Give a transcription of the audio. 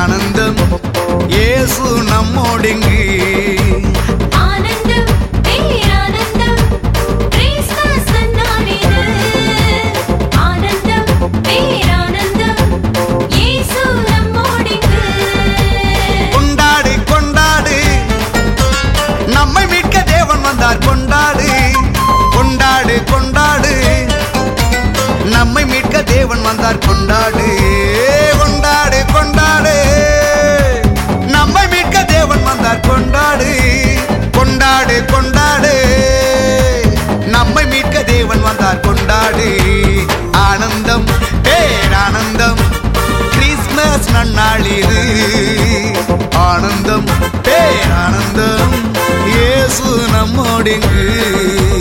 ஆனந்தம் இயேசு நம்மோடிங்கு ஆனந்தம் பேரானந்தம் கிறிஸ்துமஸ் நன்னாளிது ஆனந்தம் பேரானந்தம் இயேசு நம்மோடிங்கு கொண்டாடு கொண்டாடு நம்மை மீட்க தேவன் வந்தார் கொண்டாடு கொண்டாடு கொண்டாடு நம்மை மீட்க தேவன் வந்தார் கொண்டாடு கொண்டாடு கொண்டாடு நம்மை மீட்க தேவன் வந்தார் கொண்டாடு கொண்டாடு கொண்டாடு நம்மை மீட்க தேவன் வந்தார் கொண்டாடு ஆனந்தம் பேரானந்தம் கிறிஸ்மஸ் நன்னாளிது ஆனந்தம் பேரானந்தம் இயேசு நம்மோடிங்கு